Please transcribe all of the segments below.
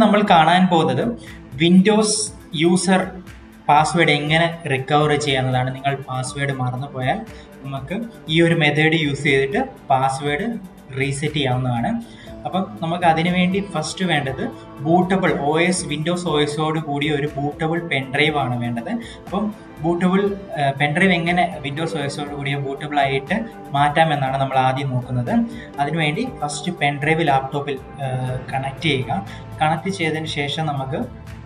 നമ്മൾ കാണാൻ പോകുന്നത് വിൻഡോസ് യൂസർ പാസ്വേഡ് എങ്ങനെ റിക്കവർ ചെയ്യാവുന്നതാണ് നിങ്ങൾ പാസ്വേഡ് മറന്നു പോയാൽ നമുക്ക് ഈ ഒരു മെത്തേഡ് യൂസ് ചെയ്തിട്ട് പാസ്വേഡ് റീസെറ്റ് ചെയ്യാവുന്നതാണ് അപ്പം നമുക്ക് അതിനു വേണ്ടി ഫസ്റ്റ് വേണ്ടത് bootable O S Windows O എസോട് കൂടിയ ഒരു ബൂട്ടബിൾ പെൻഡ്രൈവ് ആണ് വേണ്ടത് അപ്പം ബൂട്ടബിൾ പെൻഡ്രൈവ് എങ്ങനെ വിൻഡോസ് ഒ എസോട് കൂടിയ ബൂട്ടബിൾ ആയിട്ട് മാറ്റാമെന്നാണ് നമ്മൾ ആദ്യം നോക്കുന്നത് അതിനുവേണ്ടി ഫസ്റ്റ് പെൻഡ്രൈവ് ലാപ്ടോപ്പിൽ കണക്ട് ചെയ്യുക കണക്ട് ചെയ്തതിന് ശേഷം നമുക്ക്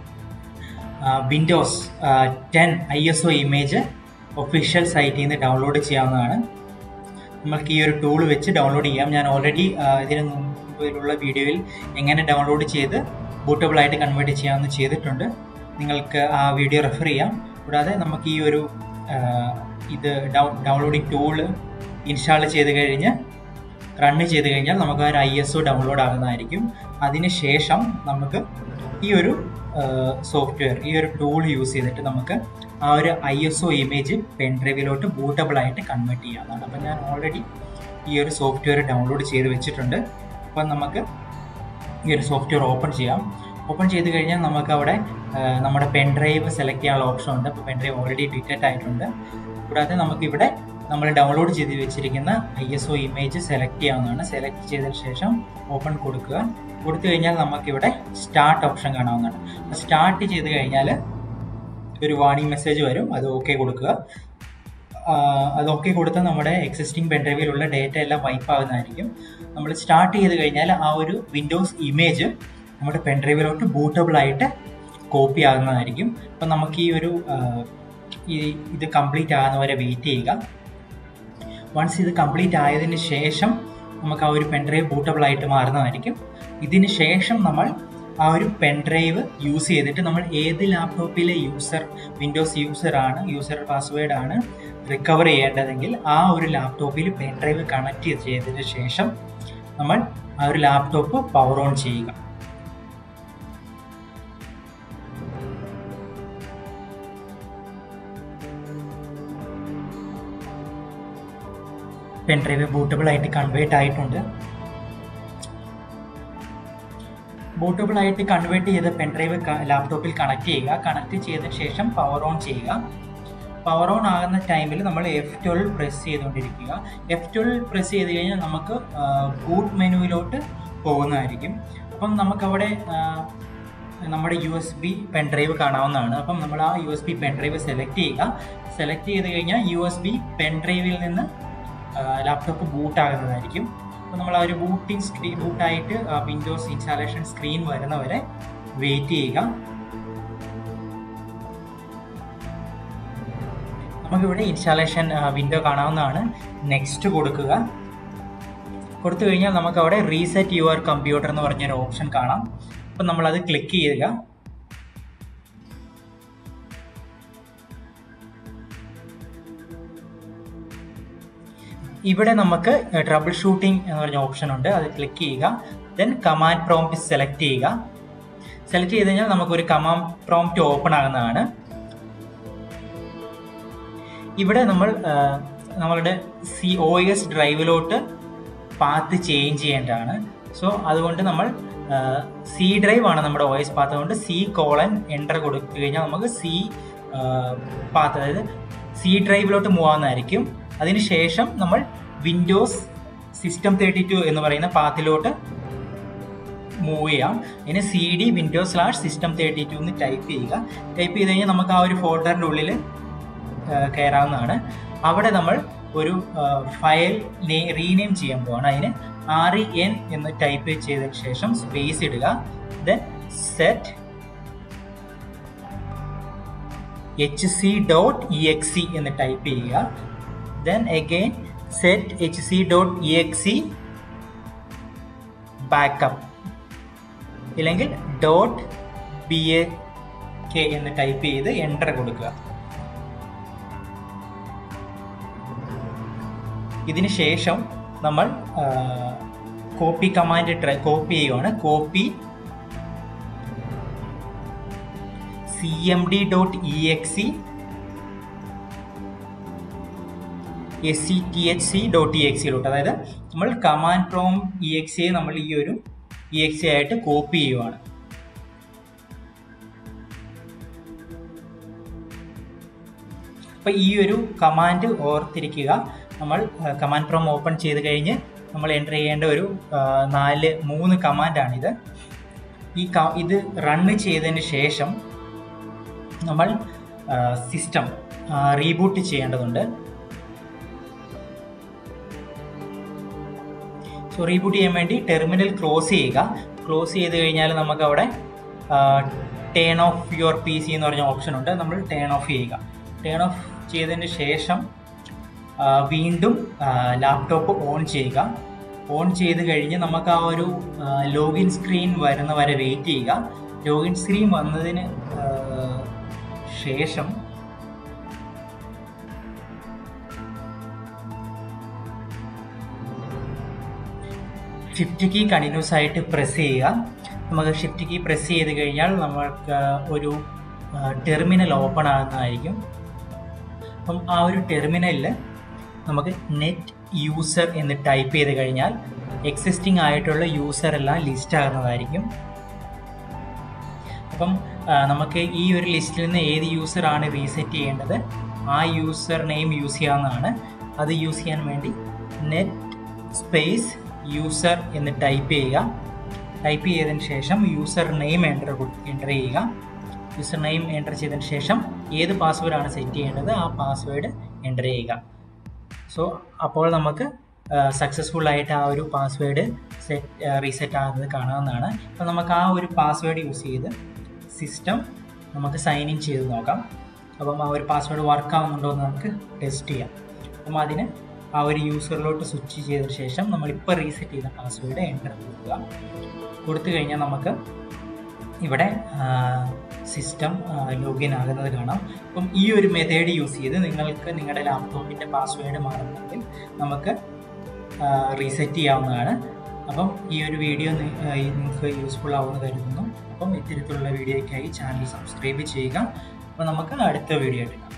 Windows ten I S O image official സൈറ്റിൽ നിന്ന് ഡൗൺലോഡ് ചെയ്യാവുന്നതാണ് നമ്മൾക്ക് ഈ ഒരു ടൂൾ വെച്ച് ഡൗൺലോഡ് ചെയ്യാം ഞാൻ ഓൾറെഡി ഇതിന് മുമ്പിലുള്ള വീഡിയോയിൽ എങ്ങനെ ഡൗൺലോഡ് ചെയ്ത് ബൂട്ടബിൾ ആയിട്ട് കൺവേർട്ട് ചെയ്യാമെന്ന് ചെയ്തിട്ടുണ്ട് നിങ്ങൾക്ക് ആ വീഡിയോ റെഫർ ചെയ്യാം കൂടാതെ നമുക്ക് ഈ ഒരു ഇത് ഡൗൺലോഡിങ് ടൂള് ഇൻസ്റ്റാൾ ചെയ്ത് കഴിഞ്ഞ് റണ്ണ് ചെയ്ത് കഴിഞ്ഞാൽ നമുക്ക് ആ ഒരു ഐ എസ് ഒ ഡൗൺലോഡ് ആകുന്നതായിരിക്കും അതിനുശേഷം നമുക്ക് ഈ ഒരു സോഫ്റ്റ്വെയർ ഈ ഒരു ടൂൾ യൂസ് ചെയ്തിട്ട് നമുക്ക് ആ ഒരു I S O image pen ഡ്രൈവിലോട്ട് ബൂട്ടബിൾ ആയിട്ട് കൺവേർട്ട് ചെയ്യാവുന്നതാണ് അപ്പം ഞാൻ ഓൾറെഡി ഈ ഒരു സോഫ്റ്റ്വെയർ ഡൗൺലോഡ് ചെയ്ത് വെച്ചിട്ടുണ്ട് അപ്പം നമുക്ക് ഈ ഒരു സോഫ്റ്റ്വെയർ ഓപ്പൺ ചെയ്യാം ഓപ്പൺ ചെയ്ത് കഴിഞ്ഞാൽ നമുക്ക് അവിടെ നമ്മുടെ പെൻ ഡ്രൈവ് സെലക്ട് ചെയ്യാനുള്ള ഓപ്ഷൻ ഉണ്ട് അപ്പോൾ പെൻ ഡ്രൈവ് ഓൾറെഡി ഡിറ്റക്റ്റ് ആയിട്ടുണ്ട് കൂടാതെ നമുക്കിവിടെ നമ്മൾ ഡൗൺലോഡ് ചെയ്ത് വെച്ചിരിക്കുന്ന I S O image select ചെയ്യാവുന്നതാണ് സെലക്ട് ചെയ്തതിന് ശേഷം ഓപ്പൺ കൊടുക്കുക കൊടുത്തു കഴിഞ്ഞാൽ നമുക്കിവിടെ സ്റ്റാർട്ട് ഓപ്ഷൻ കാണാവുന്നതാണ് സ്റ്റാർട്ട് ചെയ്ത് കഴിഞ്ഞാൽ ഒരു വാണിംഗ് മെസ്സേജ് വരും അത് ഓക്കെ കൊടുക്കുക അത് ഓക്കെ കൊടുത്താൽ നമ്മുടെ എക്സിസ്റ്റിംഗ് പെൻഡ്രൈവിലുള്ള ഡേറ്റ എല്ലാം വൈപ്പ് ആകുന്നതായിരിക്കും നമ്മൾ സ്റ്റാർട്ട് ചെയ്ത് കഴിഞ്ഞാൽ ആ ഒരു വിൻഡോസ് ഇമേജ് നമ്മുടെ പെൻഡ്രൈവിലോട്ട് ബൂട്ടബിൾ ആയിട്ട് കോപ്പി ആകുന്നതായിരിക്കും അപ്പം നമുക്ക് ഈ ഒരു ഈ ഇത് കംപ്ലീറ്റ് ആകുന്നവരെ വെയിറ്റ് ചെയ്യുക വൺസ് ഇത് കംപ്ലീറ്റ് ആയതിന് ശേഷം നമുക്ക് ആ ഒരു പെൻഡ്രൈവ് ബൂട്ടബിൾ ആയിട്ട് മാറുന്നതായിരിക്കും ഇതിന് ശേഷം നമ്മൾ ആ ഒരു പെൻഡ്രൈവ് യൂസ് ചെയ്തിട്ട് നമ്മൾ ഏത് ലാപ്ടോപ്പിലെ യൂസർ വിൻഡോസ് യൂസർ ആണ് യൂസർ പാസ്വേഡ് ആണ് റിക്കവർ ചെയ്യേണ്ടതെങ്കിൽ ആ ഒരു ലാപ്ടോപ്പിൽ പെൻഡ്രൈവ് കണക്ട് ചെയ്തതിന് ശേഷം നമ്മൾ ആ ഒരു ലാപ്ടോപ്പ് പവർ ഓൺ ചെയ്യുക പെൻഡ്രൈവ് ബൂട്ടബിൾ ആയിട്ട് കൺവേർട്ട് ആയിട്ടുണ്ട് ബൂട്ടബിൾ ആയിട്ട് കൺവേർട്ട് ചെയ്ത പെൻഡ്രൈവ് ലാപ്ടോപ്പിൽ കണക്ട് ചെയ്യുക കണക്ട് ചെയ്തതിന് ശേഷം പവർ ഓൺ ചെയ്യുക പവർ ഓൺ ആകുന്ന ടൈമിൽ നമ്മൾ എഫ് ട്വൽവ് പ്രസ് ചെയ്തുകൊണ്ടിരിക്കുക എഫ് ട്വൽവ് പ്രസ് ചെയ്ത് കഴിഞ്ഞാൽ നമുക്ക് ബൂട്ട് മെനുവിലോട്ട് പോകുന്നതായിരിക്കും അപ്പം നമുക്കവിടെ നമ്മുടെ യു എസ് ബി പെൻഡ്രൈവ് കാണാവുന്നതാണ് അപ്പം നമ്മൾ ആ U S B pendrive select ചെയ്യുക സെലക്ട് ചെയ്ത് കഴിഞ്ഞാൽ യു എസ് ബി പെൻഡ്രൈവിൽ നിന്ന് ലാപ്ടോപ്പ് ബൂട്ട് ആകുന്നതായിരിക്കും അപ്പോൾ നമ്മൾ ആ ഒരു ബൂട്ടിംഗ് സ്ക്രീൻ ബൂട്ടായിട്ട് വിൻഡോസ് ഇൻസ്റ്റാളേഷൻ സ്ക്രീൻ വരുന്നവരെ വെയിറ്റ് ചെയ്യുക നമുക്കിവിടെ ഇൻസ്റ്റാളേഷൻ വിൻഡോ കാണാവുന്നതാണ് നെക്സ്റ്റ് കൊടുക്കുക കൊടുത്തു കഴിഞ്ഞാൽ നമുക്ക് അവിടെ റീസെറ്റ് യുവർ കമ്പ്യൂട്ടർ എന്ന് പറഞ്ഞൊരു ഓപ്ഷൻ കാണാം അപ്പം നമ്മളത് ക്ലിക്ക് ചെയ്യുക ഇവിടെ നമുക്ക് ട്രബിൾ ഷൂട്ടിംഗ് എന്ന് പറഞ്ഞ ഓപ്ഷൻ ഉണ്ട് അത് ക്ലിക്ക് ചെയ്യുക ദെൻ കമാൻഡ് പ്രോംപ്റ്റ് സെലക്ട് ചെയ്യുക സെലക്ട് ചെയ്ത് കഴിഞ്ഞാൽ നമുക്കൊരു കമാൻഡ് പ്രോംപ്റ്റ് ഓപ്പൺ ആകുന്നതാണ് ഇവിടെ നമ്മൾ നമ്മളുടെ സി ഒ എസ് ഡ്രൈവിലോട്ട് പാത്ത് ചേഞ്ച് ചെയ്യേണ്ടതാണ് സോ അതുകൊണ്ട് നമ്മൾ സി ഡ്രൈവ് ആണ് നമ്മുടെ ഒ എസ് പാത്ത് അതുകൊണ്ട് സി കോളൻ എൻ്റർ കൊടുത്തു കഴിഞ്ഞാൽ നമുക്ക് സി പാത്ത് അതായത് സി ഡ്രൈവിലോട്ട് മൂവ് ആവുന്നതായിരിക്കും അതിനുശേഷം നമ്മൾ വിൻഡോസ് സിസ്റ്റം തേർട്ടി ടു എന്ന് പറയുന്ന പാത്തിലോട്ട് മൂവ് ചെയ്യാം ഇനി C D Windows slash system thirty two എന്ന് ടൈപ്പ് ചെയ്യുക ടൈപ്പ് ചെയ്ത് കഴിഞ്ഞാൽ നമുക്ക് ആ ഒരു ഫോൾഡറിൻ്റെ ഉള്ളിൽ കയറാവുന്നതാണ് അവിടെ നമ്മൾ ഒരു ഫയൽ റീനെയിം ചെയ്യാൻ പോവാണ് അതിന് ആർ ഇ എൻ എന്ന് ടൈപ്പ് ചെയ്തതിന് ശേഷം സ്പേസ് ഇടുക then set H C dot E X C എന്ന് ടൈപ്പ് ചെയ്യുക then again set H C dot E X C backup ഇല്ലെങ്കിൽ ഡോട്ട് ബി എ കെ എന്ന് ടൈപ്പ് ചെയ്ത് എൻ്റർ കൊടുക്കുക ഇതിന് ശേഷം നമ്മൾ കോപ്പി കമാൻഡ് ട്രൈ കോപ്പി ചെയ്യുവാണ് copy C M D dot E X C S C T H C dot E X സിയിലോട്ട് അതായത് നമ്മൾ കമാൻഡ് പ്രോം ഇ എക്സ് സിയെ നമ്മൾ ഈ ഒരു ഇ എക്സ് സി ആയിട്ട് കോപ്പി ചെയ്യുവാണ് അപ്പോൾ ഈ ഒരു കമാൻഡ് ഓർത്തിരിക്കുക നമ്മൾ കമാൻഡ് പ്രോം ഓപ്പൺ ചെയ്ത് കഴിഞ്ഞ് നമ്മൾ എൻ്റർ ചെയ്യേണ്ട ഒരു ആ, നാല് മൂന്ന് കമാൻഡാണിത് ഈ ക- ഇത് റണ്ണ് ചെയ്തതിന് ശേഷം നമ്മൾ സിസ്റ്റം റീബൂട്ട് ചെയ്യേണ്ടതുണ്ട് സോ റീബൂട്ട് ചെയ്യാൻ വേണ്ടി ടെർമിനൽ ക്ലോസ് ചെയ്യുക ക്ലോസ് ചെയ്ത് കഴിഞ്ഞാൽ നമുക്ക് അവിടെ turn off your P C എന്ന് പറഞ്ഞ ഓപ്ഷൻ ഉണ്ട് നമ്മൾ ടേൺ ഓഫ് ചെയ്യുക ടേൺ ഓഫ് ചെയ്തതിന് ശേഷം ആ, വീണ്ടും ലാപ്ടോപ്പ് ഓൺ ചെയ്യുക ഓൺ ചെയ്ത് കഴിഞ്ഞ് നമുക്ക് ആ ഒരു ലോഗിൻ സ്ക്രീൻ വരുന്ന വരെ വെയിറ്റ് ചെയ്യുക ലോഗിൻ സ്ക്രീൻ വന്നതിന് ആ, ശേഷം ഷിഫ്റ്റ് കീ കണ്ടിന്യൂസ് ആയിട്ട് പ്രസ് ചെയ്യുക നമുക്ക് ഷിഫ്റ്റ് കീ പ്രസ് ചെയ്ത് കഴിഞ്ഞാൽ നമ്മൾക്ക് ഒരു ടെർമിനൽ ഓപ്പൺ ആകുന്നതായിരിക്കും അപ്പം ആ ഒരു ടെർമിനലിൽ നമുക്ക് നെറ്റ് യൂസർ എന്ന് ടൈപ്പ് ചെയ്ത് കഴിഞ്ഞാൽ എക്സിസ്റ്റിംഗ് ആയിട്ടുള്ള യൂസർ എല്ലാം ലിസ്റ്റ് ആകുന്നതായിരിക്കും അപ്പം ആ, നമുക്ക് ഈ ഒരു ലിസ്റ്റിൽ നിന്ന് ഏത് യൂസറാണ് റീസെറ്റ് ചെയ്യേണ്ടത് ആ യൂസർ നെയിം യൂസ് ചെയ്യാവുന്നതാണ് അത് യൂസ് ചെയ്യാൻ വേണ്ടി നെറ്റ് സ്പേസ് യൂസർ എന്ന് ടൈപ്പ് ചെയ്യുക ടൈപ്പ് ചെയ്തതിന് ശേഷം യൂസർ നെയിം എൻ്റർ എൻ്റർ ചെയ്യുക യൂസർ നെയിം എൻ്റർ ചെയ്തതിന് ശേഷം ഏത് പാസ്വേഡാണ് സെറ്റ് ചെയ്യേണ്ടത് ആ പാസ്വേഡ് എൻ്റർ ചെയ്യുക സോ അപ്പോൾ നമുക്ക് സക്സസ്ഫുൾ ആയിട്ട് ആ ഒരു പാസ്വേഡ് സെറ്റ് റീസെറ്റ് ആകുന്നത് കാണാവുന്നതാണ് അപ്പോൾ നമുക്ക് ആ ഒരു പാസ്വേഡ് യൂസ് ചെയ്ത് സിസ്റ്റം നമുക്ക് സൈൻ ഇൻ ചെയ്ത് നോക്കാം അപ്പം ആ ഒരു പാസ്വേഡ് വർക്ക് ആവുന്നുണ്ടോ എന്ന് നമുക്ക് ടെസ്റ്റ് ചെയ്യാം അപ്പം അതിന് ആ ഒരു യൂസറിലോട്ട് സ്വിച്ച് ചെയ്തതിന് ശേഷം നമ്മളിപ്പോൾ റീസെറ്റ് ചെയ്ത പാസ്വേഡ് എൻ്റർ കൊടുക്കുക കൊടുത്തു കഴിഞ്ഞാൽ നമുക്ക് ഇവിടെ സിസ്റ്റം ലോഗിൻ ആകുന്നത് കാണാം അപ്പം ഈ ഒരു മെത്തേഡ് യൂസ് ചെയ്ത് നിങ്ങൾക്ക് നിങ്ങളുടെ ലാപ്ടോപ്പിൻ്റെ പാസ്വേഡ് മാറണമെങ്കിൽ നമുക്ക് റീസെറ്റ് ചെയ്യാവുന്നതാണ് അപ്പം ഈ ഒരു വീഡിയോ നി- ആ, ഈ നിങ്ങൾക്ക് യൂസ്ഫുൾ ആവുമെന്ന് കരുതുന്നു അപ്പം ഇത്തരത്തിലുള്ള വീഡിയോയ്ക്കായി ചാനൽ സബ്സ്ക്രൈബ് ചെയ്യുക അപ്പോൾ നമുക്ക് അടുത്ത വീഡിയോ ആയിട്ട് കാണാം